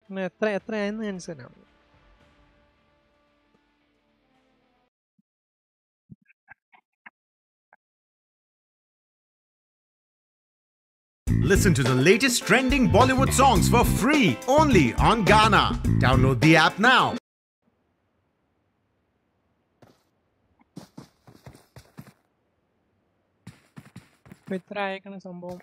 പിന്നെ എത്ര എത്രയായെന്ന് മനസ്സിലാവും Listen to the latest trending Bollywood songs for free only on Ghana. Download the app now. ഇപ്പൊ ഇത്ര അയക്കണ സംഭവം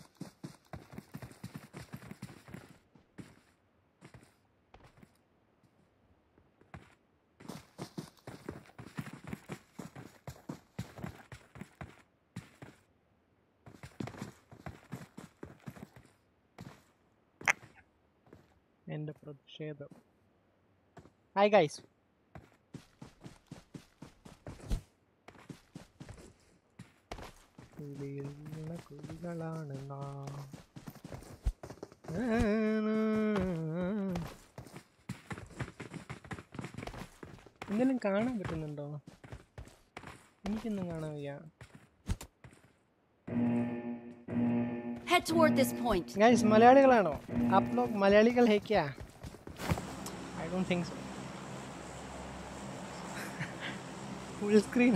എന്റെ പ്രതിഷേധം ഹായ് ഗൈസ് കുളിരുന്ന കുഴികളാണ് നാം എന്തെങ്കിലും കാണാൻ പറ്റുന്നുണ്ടോ എനിക്കൊന്നും കാണാൻ വയ്യ Head toward this point. Guys മലയാളികളാണോ ആപ് ലോഗ് മലയാളികൾ ഹേ ക്യാ I don't think so full screen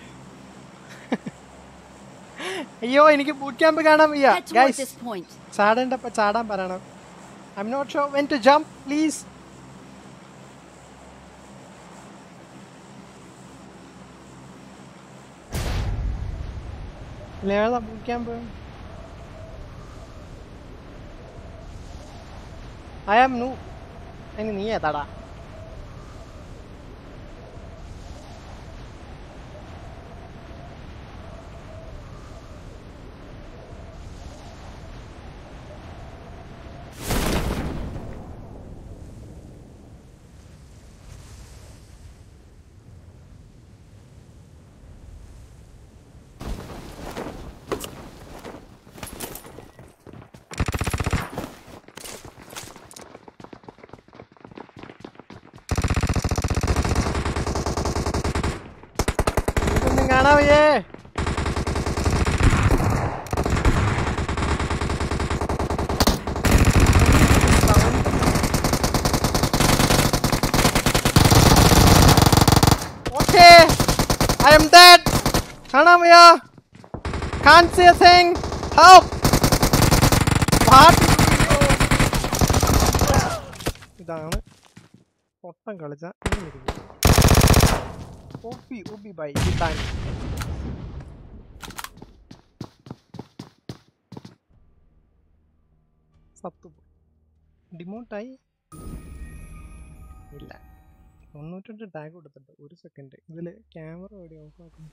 അയ്യോ എനിക്ക് ബൂട്ട് ക്യാമ്പ് കാണാൻ വയ്യ Head toward guys this point. ചാടേണ്ടപ്പോ ചാടാൻ പറയണം I'm not sure when to jump please ഏതാ boot camp I am new അതിന് നീ ഏതാടാ ഇതൊന്നും കാണാൻ വയ്യേ ഓക്കേ ഐ എം ഡെഡ് കാണാൻ വയ്യ can't see a thing help ഇതാണ് പൊട്ടം കളിച്ച ഇങ്ങനെ ഇരിക്കും ഒപ്പി ഒപ്പി ബൈ കിട്ടാൻ സത്തു ഡിമോട്ടായി ഇല്ല തൊണ്ണൂറ്റെട്ട് ടാഗ് കൊടുത്തിട്ട് ഒരു സെക്കൻഡ് ഇതിൽ ക്യാമറ എവിടെ ഓഫ് ആക്കും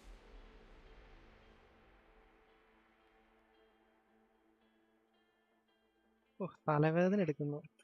ഓ തലവേദന എടുക്കുന്നു